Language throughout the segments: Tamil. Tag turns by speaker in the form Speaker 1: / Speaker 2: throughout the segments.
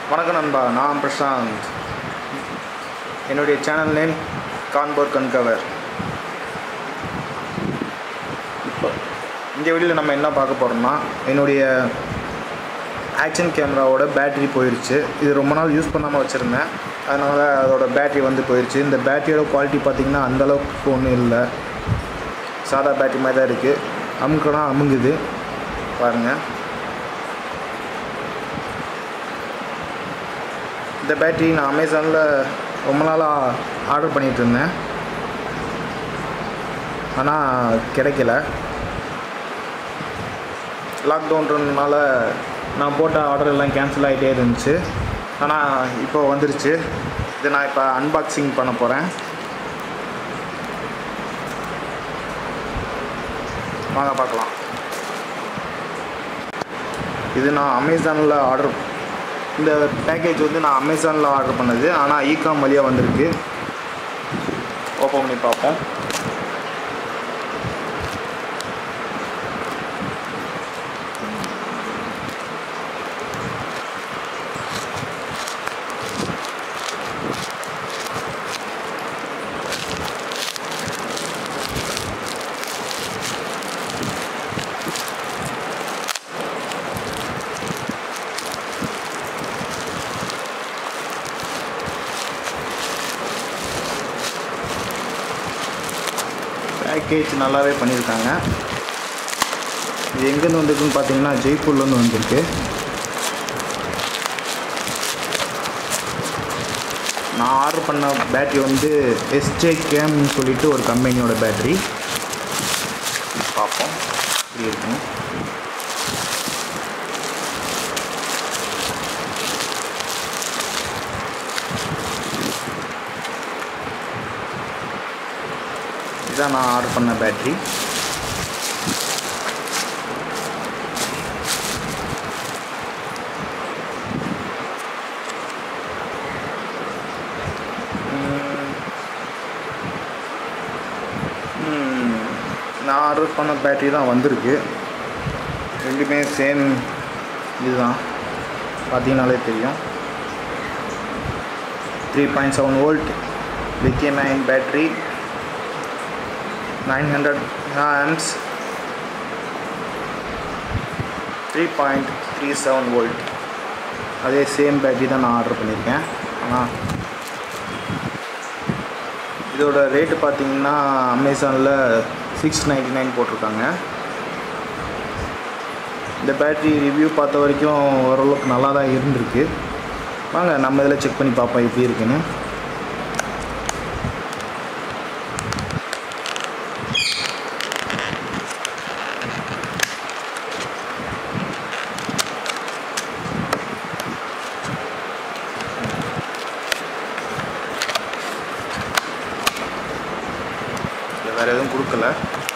Speaker 1: வணக்கம் நண்பா நான் பிரசாந்த் என்னுடைய சேனல் நேம் கான்போர் கன்கவர் இப்போ இந்த வீடியோவில் நம்ம என்ன பார்க்க போகிறோம்னா என்னுடைய ஆக்ஷன் கேமராவோட பேட்டரி போயிடுச்சு இது ரொம்ப நாள் யூஸ் பண்ணாமல் வச்சுருந்தேன் அதனால் அதோட பேட்டரி வந்து போயிடுச்சு இந்த பேட்டரியோட குவாலிட்டி பார்த்திங்கன்னா அந்தளவுக்கு ஒன்றும் இல்லை சாதா பேட்டரி மாதிரி தான் இருக்குது அமுக்கனா அமுங்குது பாருங்கள் இந்த பேட்டரி நான் அமேசானில் ரொம்ப நாளாக ஆர்டர் பண்ணிகிட்டு இருந்தேன் ஆனால் கிடைக்கல லாக்டவுன்றதுனால நான் போட்ட ஆர்டர் எல்லாம் கேன்சல் ஆகிட்டே இருந்துச்சு ஆனால் இப்போ வந்துருச்சு இதை நான் இப்போ அன்பாக்சிங் பண்ண போகிறேன் வாங்க பார்க்கலாம் இது நான் அமேசானில் ஆர்டர் இந்த பேக்கேஜ் வந்து நான் அமேசானில் ஆர்டர் பண்ணது ஆனால் ஈகாம் வழியாக வந்திருக்கு ஓப்பன் பண்ணி பார்ப்போம் பேக்கேஜ் நல்லாவே பண்ணியிருக்காங்க இது எங்கேருந்து வந்திருக்குன்னு பார்த்தீங்கன்னா ஜெய்ப்பூர்லேருந்து வந்திருக்கு நான் ஆர்டர் பண்ண பேட்டரி வந்து எஸ்ஜே கேம்னு சொல்லிட்டு ஒரு கம்பெனியோட பேட்டரி பார்ப்போம் இப்படி இருக்குன்னு இதுதான் நான் ஆர்டர் பண்ண பேட்ரி நான் ஆர்டர் பண்ண பேட்டரி தான் வந்திருக்கு ரெண்டுமே சேம் இதுதான் பார்த்தீங்கனாலே தெரியும் three point seven volt lithium ion battery 900 amps 3.37 volt அதே சேம் பேட்டரி தான் நான் ஆர்டர் பண்ணியிருக்கேன் ஆனால் இதோட ரேட்டு பார்த்தீங்கன்னா அமேசானில் சிக்ஸ் நைன்டி நைன் போட்டிருக்காங்க இந்த பேட்டரி ரிவ்யூ பார்த்த வரைக்கும் ஓரளவுக்கு நல்லா தான் இருந்திருக்கு வாங்க நம்ம இதில் செக் பண்ணி பார்ப்போம் எப்படி இருக்குன்னு வேறு எதுவும் கொடுக்கல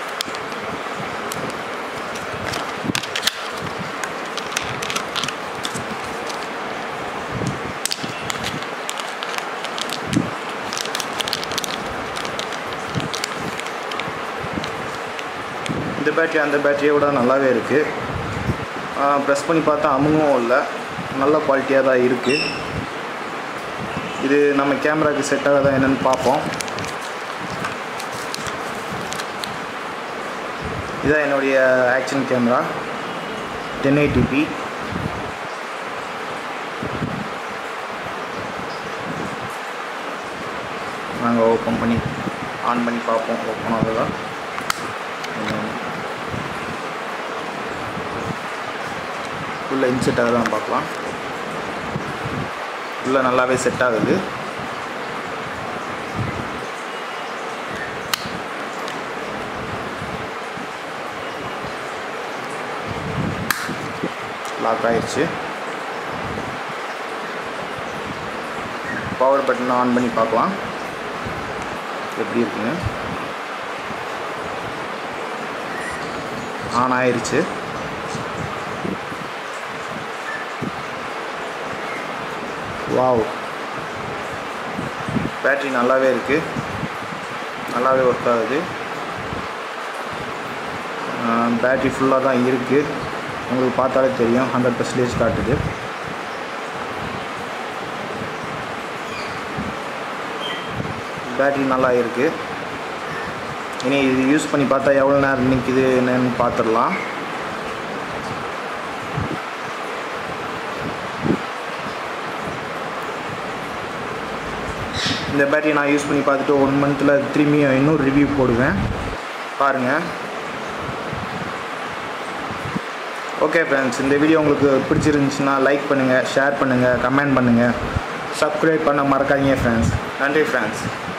Speaker 1: இந்த பேட்டரி அந்த பேட்டரியை விட நல்லாவே இருக்குது ப்ரெஸ் பண்ணி பார்த்தா அமுங்கவும் இல்லை நல்ல குவாலிட்டியாக தான் இருக்குது இது நம்ம கேமராவுக்கு செட் ஆகாதா என்னென்னு பார்ப்போம் இதான் என்னுடைய ஆக்ஷன் கேமரா டென் எயிட்டிபி நாங்கள் ஓப்பன் பண்ணி ஆன் பண்ணி பார்ப்போம் ஓப்பன் ஆகுதா உள்ளே இன்செட் ஆகுதான் பார்க்கலாம் உள்ளே நல்லாவே செட் ஆகுது லாக் ஆயிடுச்சு பவர் பட்டன் ஆன் பண்ணி பார்க்கலாம் எப்படி இருக்குன்னு ஆன் ஆயிடுச்சு வாவ் பேட்ரி நல்லாவே இருக்குது நல்லாவே ஒர்க் ஆகுது பேட்ரி ஃபுல்லாக தான் இருக்குது உங்களுக்கு பார்த்தாலே தெரியும் ஹண்ட்ரட் பர்சன்டேஜ் காட்டுது பேட்ரி நல்லா இருக்குது இனி இது யூஸ் பண்ணி பார்த்தா எவ்வளோ நேரம் நிற்கிது என்னன்னு பார்த்துடலாம் இந்த பேட்டரி நான் யூஸ் பண்ணி பார்த்துட்டு ஒன் மந்தில் திரும்பியும் இன்னும் ரிவ்யூ போடுவேன் பாருங்கள் ஓகே ஃப்ரெண்ட்ஸ் இந்த வீடியோ உங்களுக்கு பிடிச்சிருந்துச்சுன்னா லைக் பண்ணுங்கள் ஷேர் பண்ணுங்கள் கமெண்ட் பண்ணுங்கள் சப்ஸ்கிரைப் பண்ண மறக்காதீங்க ஃப்ரெண்ட்ஸ் நன்றி ஃப்ரெண்ட்ஸ்